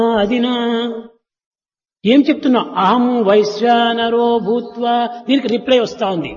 అదినా ఏం చెప్తున్నా అహం వైశ్వానరో భూత్వా దీనికి రిప్లై వస్తా ఉంది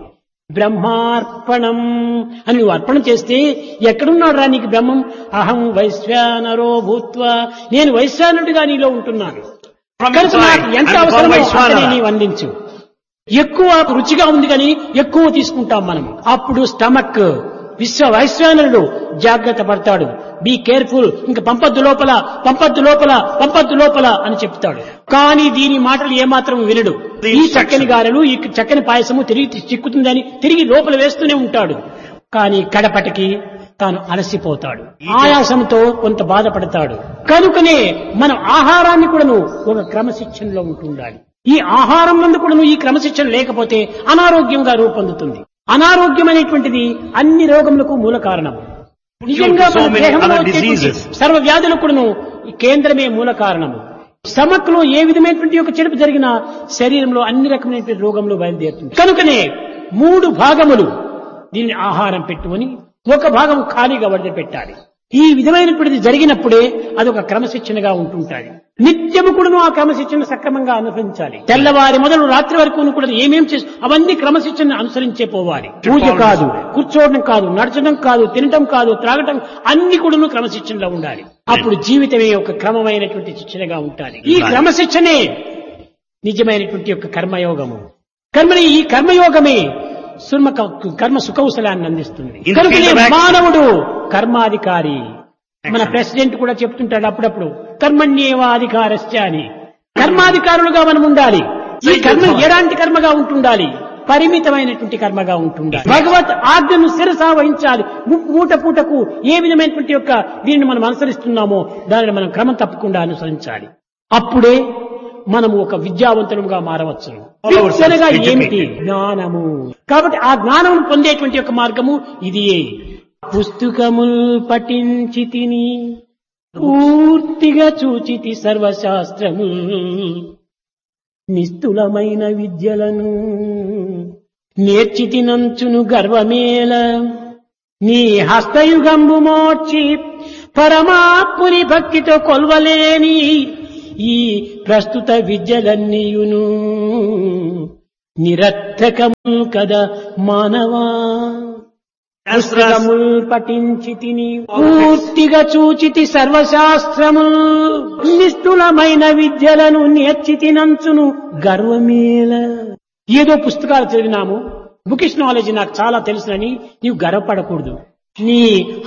బ్రహ్మార్పణం అని నువ్వు అర్పణ చేస్తే ఎక్కడున్నాడు రా నీకు బ్రహ్మం అహం వైశ్వానరో భూత్వా నేను వైశ్వానుడిగా నీలో ఉంటున్నాను From కనుక inside, నాకు ఎంత and become అవసరమో Vaishvanara. అంతనే నీవు అందించు ఎక్కువ రుచిగా ఉంది కానీ ఎక్కువ తీసుకుంటాం మనం అప్పుడు స్టమక్ విశ్వ వైశ్వానరుడు జాగ్రత్త పడతాడు బీ కేర్ఫుల్ ఇంక పంపద్దు లోపల పంపద్దు లోపల పంపద్దు లోపల అని చెప్తాడు కానీ దీని మాటలు ఏమాత్రం వినడు ఈ చక్కని గారెలు ఈ చక్కని పాయసము తిరిగి చిక్కుతుందని తిరిగి లోపల వేస్తూనే ఉంటాడు కానీ కడపటికి తాను అలసిపోతాడు ఆయాసంతో కొంత బాధపడతాడు కనుకనే మనం ఆహారాన్ని కూడాను ఒక క్రమశిక్షణలో ఉంటుండాలి ఈ ఆహారం నందు కూడాను ఈ క్రమశిక్షణ లేకపోతే అనారోగ్యంగా రూపొందుతుంది అనారోగ్యం అనేటువంటిది అన్ని రోగములకు మూల కారణం నిజంగా So మన many దేహంలో other వచ్చేటువంటి diseases. సర్వ వ్యాధులకు కూడాను ఈ కేంద్రమే మూల కారణము స్టమక్ లో ఏ విధమైనటువంటి యొక్క చెడుపు జరిగినా శరీరంలో అన్ని రకమైనటువంటి రోగములు బయలుదేరుతుంది కనుకనే మూడు భాగములు దీన్ని ఆహారం పెట్టుకొని ఒక భాగం ఖాళీగా వదిలిపెట్టాలి ఈ విధమైనటువంటిది జరిగినప్పుడే అదొక క్రమశిక్షణగా ఉంటుంటాది నిత్యము కూడాను ఆ క్రమశిక్షణ సక్రమంగా అనుసరించాలి తెల్లవారి మొదలు రాత్రి వరకు కూడా ఏమేం చేసి అవన్నీ క్రమశిక్షణ అనుసరించే పోవాలి పూజ కాదు కూర్చోవడం కాదు నడచడం కాదు తినటం కాదు త్రాగటం అన్ని కూడాను క్రమశిక్షణలో ఉండాలి అప్పుడు జీవితమే ఒక క్రమమైనటువంటి శిక్షణగా ఉండాలి ఈ క్రమశిక్షణే నిజమైనటువంటి యొక్క కర్మయోగము కర్మని ఈ కర్మయోగమే సుర్మ కర్మ సుకౌశలాన్ని అందిస్తుంది In the కనుకనే field of action. మానవుడు కర్మాధికారి మన ప్రెసిడెంట్ కూడా చెప్తుంటాడు అప్పుడప్పుడు కర్మణ్యేవాధికారస్య అని కర్మాధికారులుగా మనం ఉండాలి ఈ కర్మ ఎలాంటి కర్మగా ఉంటుండాలి పరిమితమైనటువంటి కర్మగా ఉంటుండాలి భగవత్ ఆజ్ఞను శిరసా వహించాలి ము- మూట పూటకు ఏ విధమైనటువంటి యొక్క దీనిని మనం అనుసరిస్తున్నామో దానిని మనం క్రమం తప్పకుండా అనుసరించాలి అప్పుడే మనము ఒక విద్యావంతులుగా మారవచ్చు All ourselves విద్యనగా ఏమిటి educated. జ్ఞానము కాబట్టి ఆ జ్ఞానము పొందేటువంటి యొక్క మార్గము ఇదియే పుస్తకముల్ పఠించి తిని పూర్తిగా చూచితి సర్వశాస్త్రము నిస్తులమైన విద్యలను నేర్చితినంచును గర్వమేల నీ హస్తయుగంబు మోర్చి పరమాత్ముని భక్తితో కొల్వలేని ఈ ప్రస్తుత విద్యలన్నీయును నిరర్థకము కదా మానవా పుస్తకముల్ పఠించి తిని పూర్తిగా చూచితి సర్వశాస్త్రము నిష్ఠులమైన విద్యలను నేర్చితినంచును గర్వమేల ఏదో పుస్తకాలు చదివినాము బుకిష్ నాలెడ్జ్ నాకు చాలా తెలుసునని నీవు గర్వపడకూడదు నీ